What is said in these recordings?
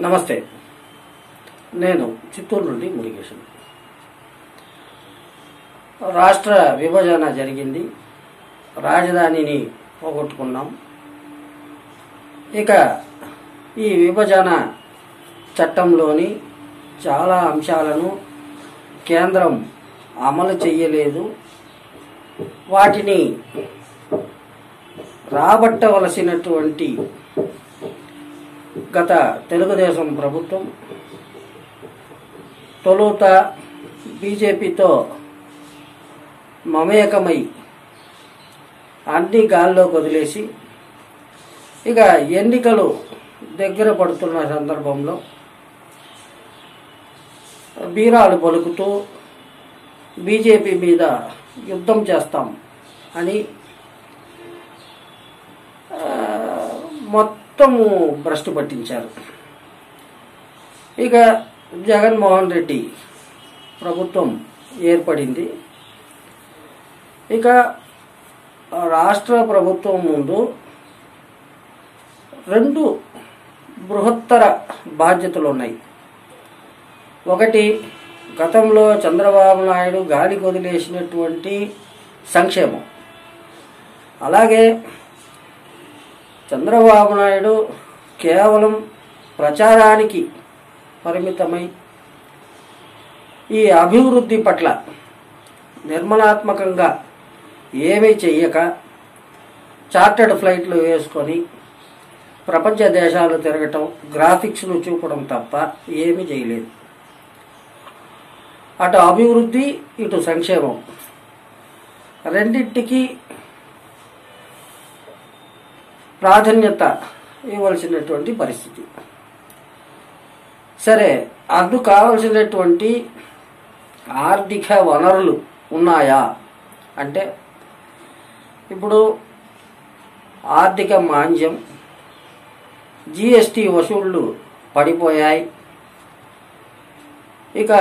నమస్తే నేను చిత్తూరు నుండి మురుగేశన్ రాష్ట్ర విభజన జరిగింది రాజధానిని పోగొట్టుకున్నాం ఇక ఈ విభజన చట్టంలోని చాలా అంశాలను కేంద్రం అమలు చేయలేదు వాటిని రాబట్టవలసినటువంటి గత తెలుగుదేశం ప్రభుత్వం తొలుత బీజేపీతో మమేకమై అన్ని గాల్లోకి వదిలేసి ఇక ఎన్నికలు దగ్గర పడుతున్న సందర్భంలో బీరాలు పలుకుతూ బీజేపీ మీద యుద్ధం చేస్తాం అని ఆ, మొత్తము భ్రష్టు పట్టించారు ఇక జగన్మోహన్ రెడ్డి ప్రభుత్వం ఏర్పడింది ఇక రాష్ట్ర ప్రభుత్వం ముందు రెండు బృహత్తర బాధ్యతలు ఉన్నాయి ఒకటి గతంలో చంద్రబాబు నాయుడు గాలికి వదిలేసినటువంటి సంక్షేమం అలాగే చంద్రబాబు నాయుడు కేవలం ప్రచారానికి పరిమితమై ఈ అభివృద్ధి పట్ల నిర్మలాత్మకంగా ఏమీ చెయ్యక చార్టర్డ్ ఫ్లైట్లు వేసుకొని ప్రపంచ దేశాలు తిరగటం గ్రాఫిక్స్ను చూపడం తప్ప ఏమీ చేయలేదు అటు అభివృద్ధి ఇటు సంక్షేమం రెండింటికి ప్రాధాన్యత ఇవ్వాల్సినటువంటి పరిస్థితి సరే అందుకు కావలసినటువంటి ఆర్థిక వనరులు ఉన్నాయా అంటే ఇప్పుడు ఆర్థిక మాంద్యం జిఎస్టి వసూళ్లు పడిపోయాయి ఇక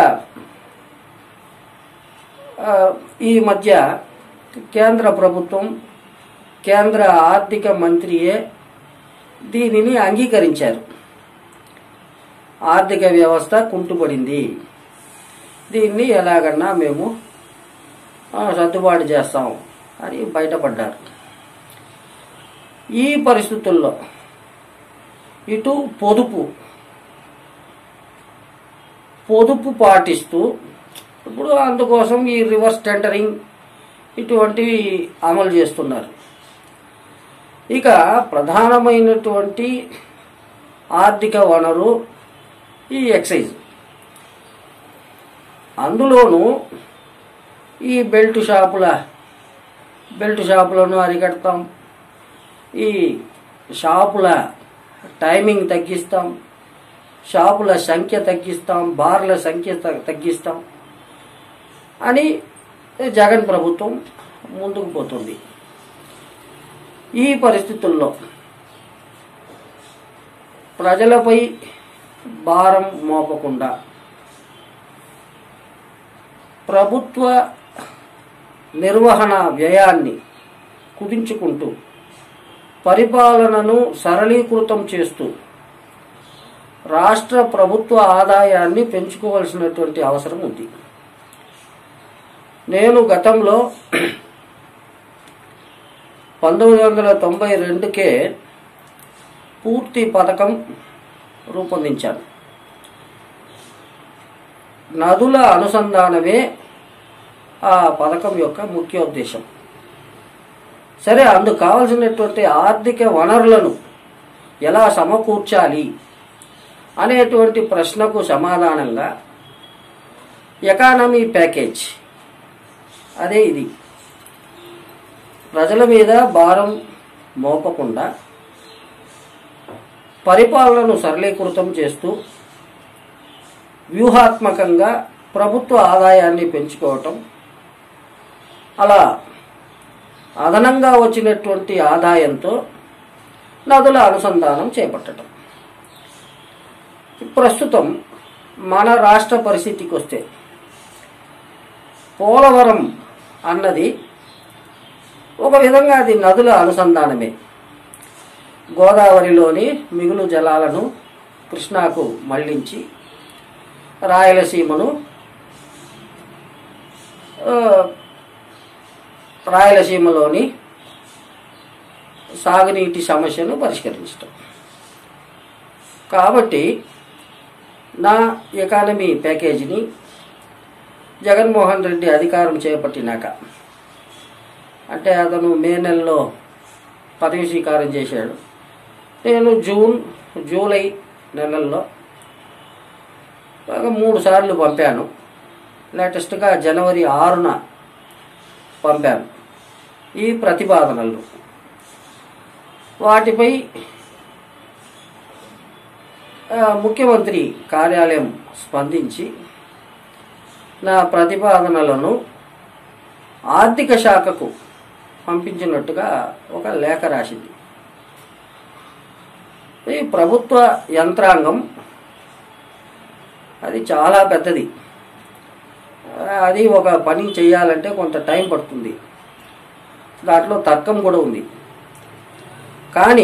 ఆ, ఈ మధ్య కేంద్ర ప్రభుత్వం కేంద్ర ఆర్థిక మంత్రియే దీనిని అంగీకరించారు ఆర్థిక వ్యవస్థ కుంటుపడింది దీన్ని ఎలాగన్నా మేము ఆ, సర్దుబాటు చేస్తాం అని బయటపడ్డారు ఈ పరిస్థితుల్లో ఇటు పొదుపు పొదుపు పాటిస్తూ ఇప్పుడు అందుకోసం ఈ రివర్స్ టెండరింగ్ ఇటువంటివి అమలు చేస్తున్నారు ఇక ప్రధానమైనటువంటి ఆర్థిక వనరు ఈ ఎక్సైజ్ అందులోనూ ఈ బెల్ట్ షాపుల బెల్ట్ షాపులను అరికడతాం ఈ షాపుల టైమింగ్ తగ్గిస్తాం షాపుల సంఖ్య తగ్గిస్తాం బార్ల సంఖ్య త- తగ్గిస్తాం అని జగన్ ప్రభుత్వం ముందుకు పోతుంది ఈ పరిస్థితుల్లో ప్రజలపై భారం మోపకుండా ప్రభుత్వ నిర్వహణ వ్యయాన్ని కుదించుకుంటూ పరిపాలనను సరళీకృతం చేస్తూ రాష్ట్ర ప్రభుత్వ ఆదాయాన్ని పెంచుకోవాల్సినటువంటి అవసరం ఉంది నేను గతంలో పంతొమ్మిది వందల తొంభై రెండుకే పూర్తి పథకం రూపొందించాను నదుల అనుసంధానమే ఆ పథకం యొక్క ముఖ్య ఉద్దేశం సరే అందుకు కావలసినటువంటి ఆర్థిక వనరులను ఎలా సమకూర్చాలి అనేటువంటి ప్రశ్నకు సమాధానంగా ఎకానమీ ప్యాకేజ్ అదే ఇది ప్రజల మీద భారం మోపకుండా పరిపాలనను సరళీకృతం చేస్తూ వ్యూహాత్మకంగా ప్రభుత్వ ఆదాయాన్ని పెంచుకోవటం అలా అదనంగా వచ్చినటువంటి ఆదాయంతో నదుల అనుసంధానం చేపట్టడం ప్రస్తుతం మన రాష్ట్ర పరిస్థితికి వస్తే పోలవరం అన్నది ఒక విధంగా అది నదుల అనుసంధానమే గోదావరిలోని మిగులు జలాలను కృష్ణాకు మళ్లించి రాయలసీమను ఆ, రాయలసీమలోని సాగునీటి సమస్యను పరిష్కరించడం కాబట్టి నా ఎకానమీ ప్యాకేజీని జగన్మోహన్ రెడ్డి అధికారం చేపట్టినాక అంటే అతను మే నెలలో పదవి స్వీకారం చేశాడు నేను జూన్ జూలై నెలల్లో బాగా మూడు సార్లు పంపాను లేటెస్ట్గా జనవరి ఆరున పంపాను ఈ ప్రతిపాదనలు వాటిపై ఆ, ముఖ్యమంత్రి కార్యాలయం స్పందించి నా ప్రతిపాదనలను ఆర్థిక శాఖకు పంపించినట్టుగా ఒక లేఖ రాసింది ఈ ప్రభుత్వ యంత్రాంగం అది చాలా పెద్దది ఆ, అది ఒక పని చేయాలంటే కొంత టైం పడుతుంది దాంట్లో తర్కం కూడా ఉంది కానీ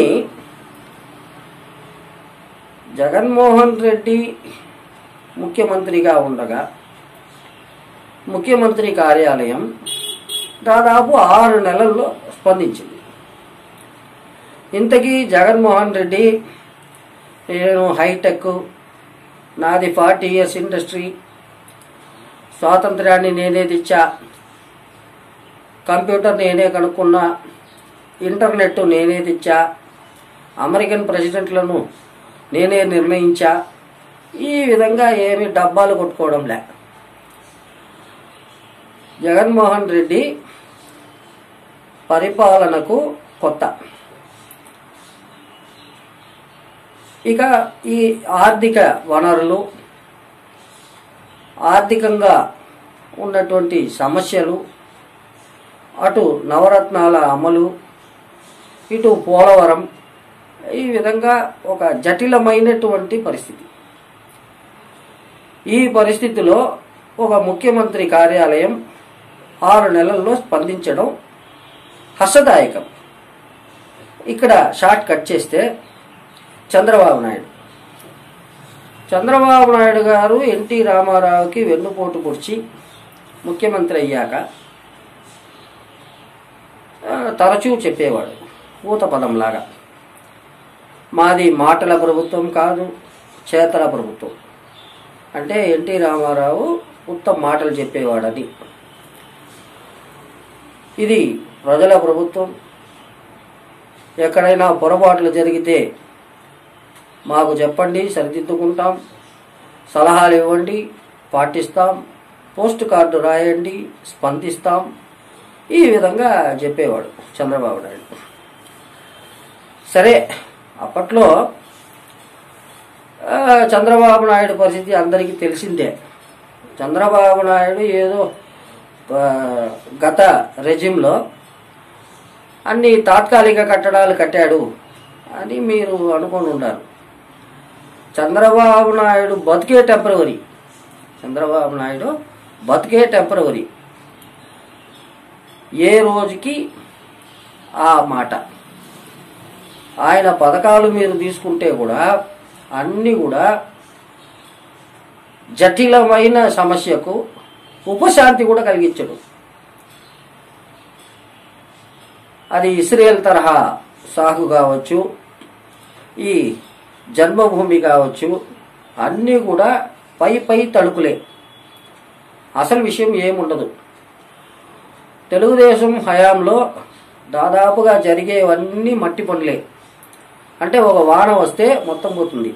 జగన్మోహన్ రెడ్డి ముఖ్యమంత్రిగా ఉండగా ముఖ్యమంత్రి కార్యాలయం దాదాపు ఆరు నెలల్లో స్పందించింది ఇంతకీ జగన్మోహన్ రెడ్డి నేను హైటెక్ నాది ఫార్టీ ఇయర్స్ ఇండస్ట్రీ స్వాతంత్ర్యాన్ని నేనే తెచ్చా కంప్యూటర్ నేనే కనుక్కున్నా ఇంటర్నెట్ నేనే తెచ్చా అమెరికన్ ప్రెసిడెంట్లను నేనే నిర్ణయించా ఈ విధంగా ఏమి డబ్బాలు కొట్టుకోవడం లే జగన్మోహన్ రెడ్డి పరిపాలనకు కొత్త ఇక ఈ ఆర్థిక వనరులు ఆర్థికంగా ఉన్నటువంటి సమస్యలు అటు నవరత్నాల అమలు ఇటు పోలవరం ఈ విధంగా ఒక జటిలమైనటువంటి పరిస్థితి ఈ పరిస్థితిలో ఒక ముఖ్యమంత్రి కార్యాలయం ఆరు నెలల్లో స్పందించడం హర్షదాయకం ఇక్కడ షార్ట్ కట్ చేస్తే చంద్రబాబు నాయుడు చంద్రబాబు నాయుడు గారు ఎన్టీ రామారావుకి వెన్నుపోటు పొడిచి ముఖ్యమంత్రి అయ్యాక ఆ, తరచూ చెప్పేవాడు ఊత పదంలాగా మాది మాటల ప్రభుత్వం కాదు చేతల ప్రభుత్వం అంటే ఎన్టీ రామారావు ఉత్తమ మాటలు చెప్పేవాడని ఇది ప్రజల ప్రభుత్వం ఎక్కడైనా పొరపాట్లు జరిగితే మాకు చెప్పండి సరిదిద్దుకుంటాం సలహాలు ఇవ్వండి పాటిస్తాం పోస్ట్ కార్డు రాయండి స్పందిస్తాం ఈ విధంగా చెప్పేవాడు చంద్రబాబు నాయుడు సరే అప్పట్లో ఆ, చంద్రబాబు నాయుడు పరిస్థితి అందరికీ తెలిసిందే చంద్రబాబు నాయుడు ఏదో ఆ, గత రెజిమ్లో అన్ని తాత్కాలిక కట్టడాలు కట్టాడు అని మీరు అనుకొని ఉన్నారు చంద్రబాబు నాయుడు బతికే టెంపరవరీ చంద్రబాబు నాయుడు బతికే టెంపరవరీ ఏ రోజుకి ఆ మాట ఆయన పథకాలు మీరు తీసుకుంటే కూడా అన్నీ కూడా జటిలమైన సమస్యకు ఉపశాంతి కూడా కలిగించడు అది ఇస్రేల్ తరహా సాగు కావచ్చు ఈ జన్మభూమి కావచ్చు అన్నీ కూడా పై పై తడుకులే అసలు విషయం ఏముండదు తెలుగుదేశం హయాంలో దాదాపుగా జరిగేవన్నీ మట్టి పనులే అంటే ఒక వాన వస్తే మొత్తం పోతుంది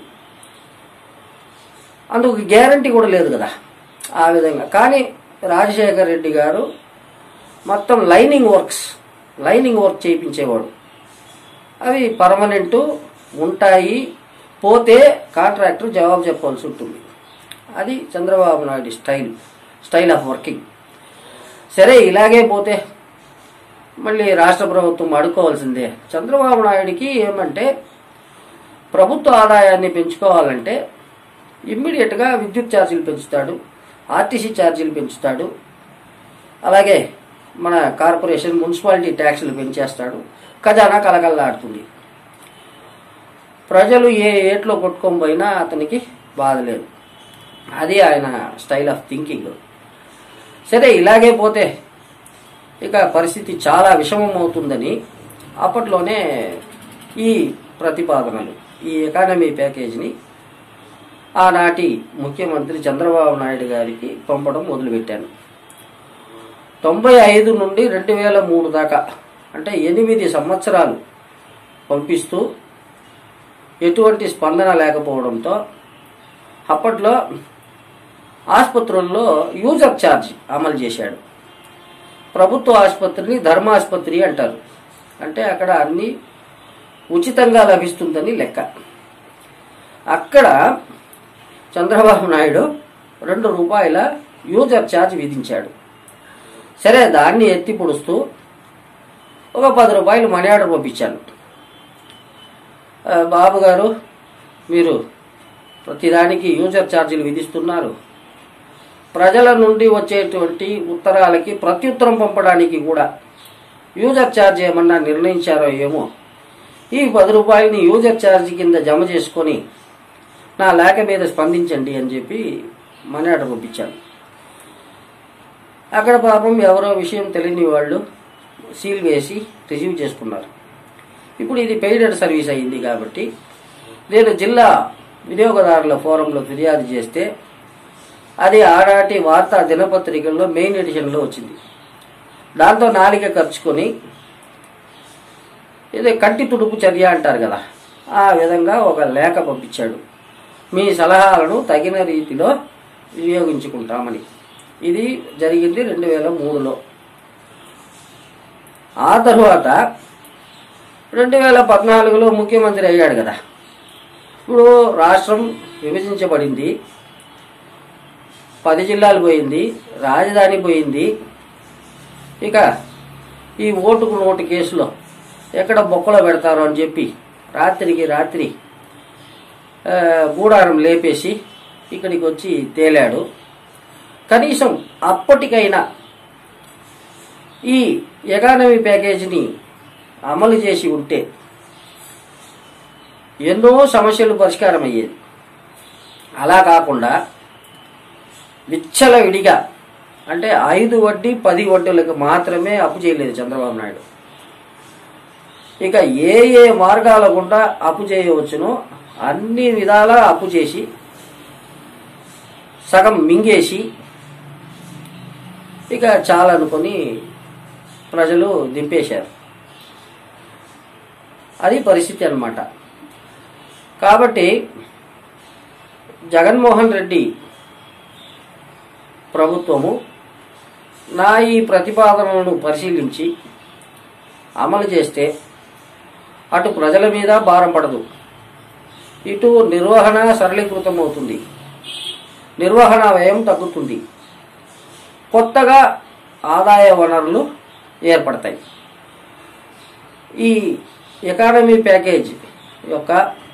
అందుకు గ్యారంటీ కూడా లేదు కదా ఆ విధంగా కానీ రాజశేఖర్ రెడ్డి గారు మొత్తం లైనింగ్ వర్క్స్ లైనింగ్ వర్క్ చేయించేవాడు అవి పర్మనెంట్ ఉంటాయి పోతే కాంట్రాక్టర్ జవాబు చెప్పాల్సి ఉంటుంది అది Chandrababu Naidu style style of working సరే ఇలాగే పోతే మళ్ళీ రాష్ట్ర ప్రభుత్వం అడుకోవాల్సిందే చంద్రబాబు నాయుడికి ఏమంటే ప్రభుత్వ ఆదాయాన్ని పెంచుకోవాలంటే ఇమ్మీడియట్గా విద్యుత్ ఛార్జీలు పెంచుతాడు ఆర్టీసీ ఛార్జీలు పెంచుతాడు అలాగే మన కార్పొరేషన్ మున్సిపాలిటీ ట్యాక్సులు పెంచేస్తాడు ఖజానా కలకల్లాడుతుంది ప్రజలు ఏ ఏట్లో కొట్టుకొని పోయినా అతనికి బాధ లేదు అది ఆయన స్టైల్ ఆఫ్ థింకింగ్ సరే ఇలాగే పోతే ఇక పరిస్థితి చాలా విషమం అవుతుందని అప్పట్లోనే ఈ ప్రతిపాదనలు ఈ ఎకానమీ ప్యాకేజీని ఆనాటి ముఖ్యమంత్రి చంద్రబాబు నాయుడు గారికి పంపడం మొదలుపెట్టాను తొంభై ఐదు నుండి రెండు వేల మూడు దాకా అంటే ఎనిమిది సంవత్సరాలు పంపిస్తూ ఎటువంటి స్పందన లేకపోవడంతో అప్పట్లో ఆసుపత్రుల్లో యూజర్ ఛార్జ్ అమలు చేశాడు ప్రభుత్వ ఆసుపత్రిని ధర్మాసుపత్రి అంటారు అంటే అక్కడ అన్ని ఉచితంగా లభిస్తుందని లెక్క అక్కడ చంద్రబాబు నాయుడు రెండు రూపాయల యూజర్ ఛార్జ్ విధించాడు సరే దాన్ని ఎత్తి పొడుస్తూ ఒక పది రూపాయలు మనీ ఆర్డర్ పంపించాను ఆ, బాబు గారు మీరు ప్రతిదానికి యూజర్ ఛార్జీలు విధిస్తున్నారు ప్రజల నుండి వచ్చేటువంటి ఉత్తరాలకి ప్రత్యుత్తరం పంపడానికి కూడా యూజర్ ఛార్జ్ ఏమన్నా నిర్ణయించారో ఏమో ఈ పది రూపాయలని యూజర్ ఛార్జ్ కింద జమ చేసుకొని నా లేఖ మీద స్పందించండి అని చెప్పి మనీ ఆర్డర్ పంపించాను అక్కడ పాపం ఎవరో విషయం తెలియని వాళ్ళు సీల్ వేసి రిసీవ్ చేసుకున్నారు ఇప్పుడు ఇది పెయిడెడ్ సర్వీస్ అయింది కాబట్టి నేను జిల్లా వినియోగదారుల ఫోరంలో ఫిర్యాదు చేస్తే అది ఆనాటి వార్తా దినపత్రికల్లో మెయిన్ ఎడిషన్లో వచ్చింది దాంతో నాలిక ఖర్చుకొని ఇది కంటి తుడుపు చర్య అంటారు కదా ఆ విధంగా ఒక లేఖ పంపించాడు మీ సలహాలను తగిన రీతిలో వినియోగించుకుంటామని ఇది జరిగింది రెండు వేల మూడులో ఆ తరువాత రెండు వేల పద్నాలుగులో ముఖ్యమంత్రి అయ్యాడు కదా ఇప్పుడు రాష్ట్రం విభజించబడింది పది జిల్లాలు పోయింది రాజధాని పోయింది ఇక ఈ ఓటుకు నోటు కేసులో ఎక్కడ బొక్కలో పెడతారో అని చెప్పి రాత్రికి రాత్రి ఆ, గూడారం లేపేసి ఇక్కడికి వచ్చి తేలాడు కనీసం అప్పటికైనా ఈ ఎకానమీ ప్యాకేజీని అమలు చేసి ఉంటే ఎన్నో సమస్యలు పరిష్కారం అయ్యేది అలా కాకుండా విచ్చల విడిగా అంటే ఐదు వడ్డీ పది వడ్డీలకు మాత్రమే అప్పు చేయలేదు చంద్రబాబు నాయుడు ఇక ఏ ఏ మార్గాల గుండా అప్పు చేయవచ్చునో అన్ని విధాలా అప్పు చేసి సగం మింగేసి ఇక చాలనుకొని ప్రజలు దింపేశారు అది పరిస్థితి అన్నమాట కాబట్టి జగన్మోహన్ రెడ్డి ప్రభుత్వము నా ఈ ప్రతిపాదనలను పరిశీలించి అమలు చేస్తే అటు ప్రజల మీద భారం పడదు ఇటు నిర్వహణ సరళీకృతం అవుతుంది నిర్వహణ వ్యయం తగ్గుతుంది కొత్తగా ఆదాయ వనరులు ఏర్పడతాయి ఈ ఎకానమీ ప్యాకేజ్ యొక్క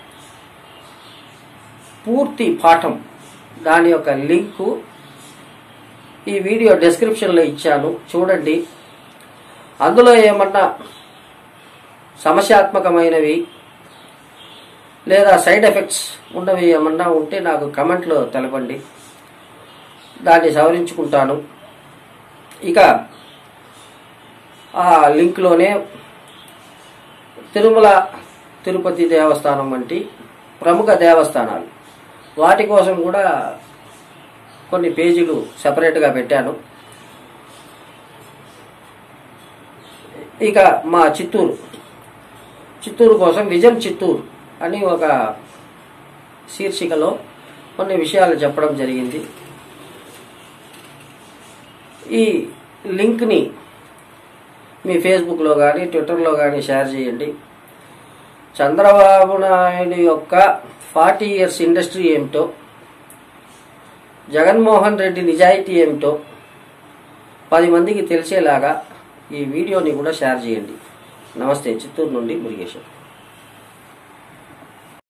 పూర్తి పాఠం దాని యొక్క లింకు ఈ వీడియో డిస్క్రిప్షన్లో ఇచ్చాను చూడండి అందులో ఏమన్నా సమస్యాత్మకమైనవి లేదా సైడ్ ఎఫెక్ట్స్ ఉన్నవి ఏమన్నా ఉంటే నాకు కమెంట్లో తెలపండి దాన్ని సవరించుకుంటాను ఇక ఆ లింక్లోనే తిరుమల తిరుపతి దేవస్థానం వంటి ప్రముఖ దేవస్థానాలు వాటి కోసం కూడా కొన్ని పేజీలు సపరేట్గా పెట్టాను ఇక మా చిత్తూరు చిత్తూరు కోసం విజన్ చిత్తూరు అని ఒక శీర్షికలో కొన్ని విషయాలు చెప్పడం జరిగింది ఈ లింక్ని మీ ఫేస్బుక్లో కానీ ట్విట్టర్లో కానీ షేర్ చేయండి చంద్రబాబు నాయుడు యొక్క ఫార్టీ ఇయర్స్ ఇండస్ట్రీ ఏమిటో జగన్మోహన్ రెడ్డి నిజాయితీ ఏమిటో పది మందికి తెలిసేలాగా ఈ వీడియోని కూడా షేర్ చేయండి నమస్తే చిత్తూరు నుండి మురుగేశ్వర్